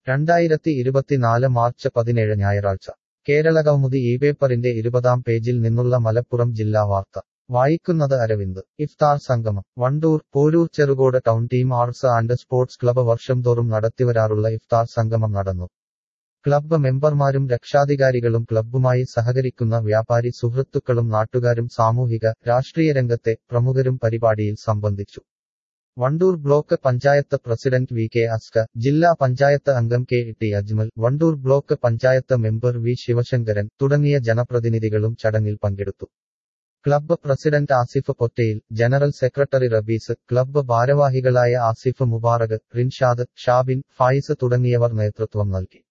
രണ്ടായിരത്തി ഇരുപത്തിനാല് മാർച്ച് പതിനേഴ് ഞായറാഴ്ച കേരളകൗമുദി ഈ പേപ്പറിന്റെ ഇരുപതാം പേജിൽ നിന്നുള്ള മലപ്പുറം ജില്ലാ വാർത്ത വായിക്കുന്നത് അരവിന്ദ് ഇഫ്താർ സംഗമം Wandoor Poroor Cherukode town team arts and sports club വർഷം തോറും നടത്തിവരാറുള്ള ഇഫ്താർ സംഗമം നടന്നു ക്ലബ്ബ് മെമ്പർമാരും രക്ഷാധികാരികളും ക്ലബ്ബുമായി സഹകരിക്കുന്ന വ്യാപാരി സുഹൃത്തുക്കളും നാട്ടുകാരും സാമൂഹിക രാഷ്ട്രീയ രംഗത്തെ പ്രമുഖരും പരിപാടിയിൽ സംബന്ധിച്ചു Wandoor block panchayat president V K Aska ജില്ലാ പഞ്ചായത്ത് അംഗം K T Ajmal Wandoor block panchayat member V Sivasankaran തുടങ്ങിയ ജനപ്രതിനിധികളും ചടങ്ങിൽ പങ്കെടുത്തു club president Asif Pottayil general secretary Rabees club ഭാരവാഹികളായ ആസിഫ് മുബാറക് റിൻഷാദ് ഷാബിൻ ഫായിസ് തുടങ്ങിയവർ നേതൃത്വം നൽകി